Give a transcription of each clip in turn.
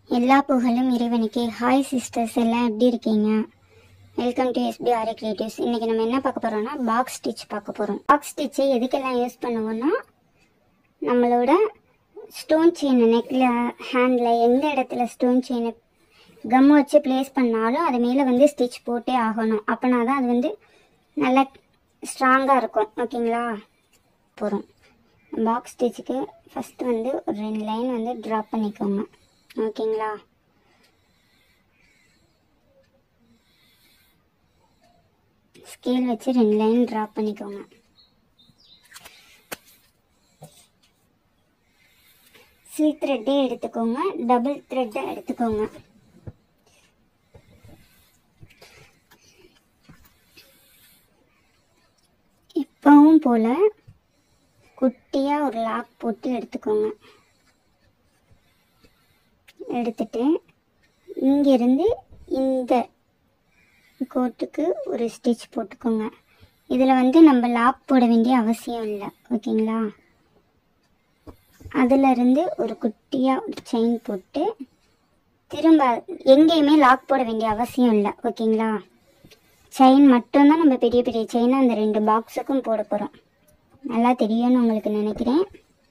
எல்லா புகழும் இறைவனுக்கே ஹாய் சிஸ்டர்ஸ் எல்லாம் எப்படி இருக்கீங்க welcome to S P R creatives இன்னைக்கு நம்ம என்ன பார்க்க போறோம்னா பாக்ஸ் ஸ்டிச் பார்க்க போறோம் பாக்ஸ் ஸ்டிச்சை எதுக்கெல்லாம் யூஸ் பண்ணுவோம்னா நம்மளோட ஸ்டோன் செயின் நெக்கில் ஹேண்டில் எந்த இடத்துல ஸ்டோன் செயினை கம் வச்சு ப்ளேஸ் பண்ணாலும் அது மேலே வந்து ஸ்டிச் போட்டே ஆகணும் அப்போனா தான் அது வந்து நல்லா ஸ்ட்ராங்காக இருக்கும் ஓகேங்களா போகிறோம் பாக்ஸ் ஸ்டிச்சுக்கு ஃபஸ்ட்டு வந்து ஒரு ரெண்டு லைன் வந்து ட்ராப் பண்ணிக்கோங்க ஓகேங்களா ஸ்கேல் வச்சு ரெண்டு லைன் ட்ராப் பண்ணிக்கோங்க சில்க் த்ரெட்டே எடுத்துக்கோங்க டபுள் த்ரெட்டை எடுத்துக்கோங்க இப்பவும் போல குட்டியாக ஒரு லாக் போட்டு எடுத்துக்கோங்க எடுத்துட்டு இங்கிருந்து இந்த கோட்டுக்கு ஒரு ஸ்டிச் போட்டுக்கோங்க இதில் வந்து நம்ம லாக் போட வேண்டிய அவசியம் இல்லை ஓகேங்களா அதிலிருந்து ஒரு குட்டியாக ஒரு செயின் போட்டு திரும்ப எங்கேயுமே லாக் போட வேண்டிய அவசியம் இல்லை ஓகேங்களா செயின் மட்டும்தான் நம்ம பெரிய பெரிய செயினை அந்த ரெண்டு பாக்ஸுக்கும் போட போகிறோம் நல்லா தெரியும்னு உங்களுக்கு நினைக்கிறேன்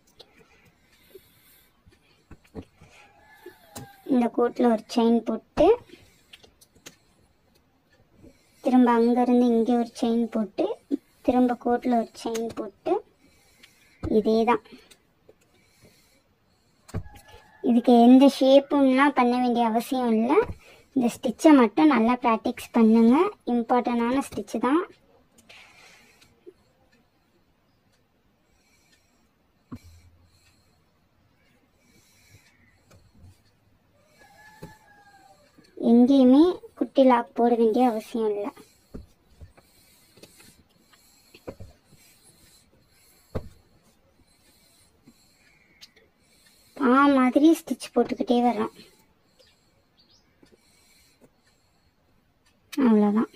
இந்த கோட்டில் ஒரு செயின் போட்டு திரும்ப அங்கேருந்து இங்கே ஒரு செயின் போட்டு திரும்ப கோட்டில் ஒரு செயின் போட்டு இதே தான் இதுக்கு எந்த ஷேப்பும்லாம் பண்ண வேண்டிய அவசியம் இல்லை இந்த ஸ்டிச்சை மட்டும் நல்லா ப்ராக்டிக்ஸ் பண்ணுங்க இம்பார்ட்டண்டான ஸ்டிச்சு தான் எங்கேயுமே குட்டி லாக் போட வேண்டிய அவசியம் இல்லை பா மாதிரி ஸ்டிச் போட்டுக்கிட்டே வர்றோம் அவ்வளோதான்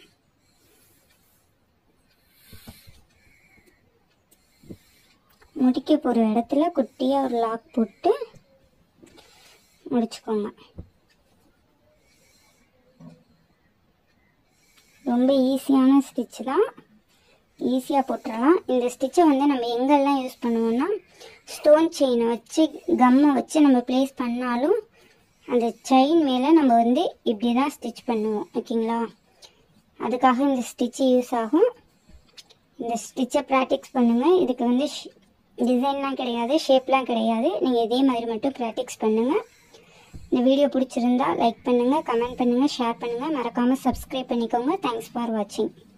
முடிக்க போகிற இடத்துல குட்டியாக ஒரு லாக் போட்டு முடிச்சுக்கோங்க ரொம்ப ஈஸியான ஸ்டிச் தான் ஈஸியாக போட்டுடலாம் இந்த ஸ்டிச்சை வந்து நம்ம எங்கெல்லாம் யூஸ் பண்ணுவோம்னா ஸ்டோன் செயினை வச்சு கம்மை வச்சு நம்ம ப்ளேஸ் பண்ணாலும் அந்த செயின் மேலே நம்ம வந்து இப்படி தான் ஸ்டிச் பண்ணுவோம் ஓகேங்களா அதுக்காக இந்த ஸ்டிச்சு யூஸ் ஆகும் இந்த ஸ்டிச்சை ப்ராக்டிக்ஸ் பண்ணுங்கள் இதுக்கு வந்து டிசைன்லாம் கிடையாது ஷேப்லாம் கிடையாது நீங்கள் இதே மாதிரி மட்டும் ப்ராக்டிக்ஸ் பண்ணுங்கள் இந்த வீடியோ பிடிச்சிருந்தா லைக் பண்ணுங்கள் கமெண்ட் பண்ணுங்கள் ஷேர் பண்ணுங்கள் மறக்காமல் சப்ஸ்கிரைப் பண்ணிக்கோங்க தேங்க்ஸ் ஃபார் வாட்சிங்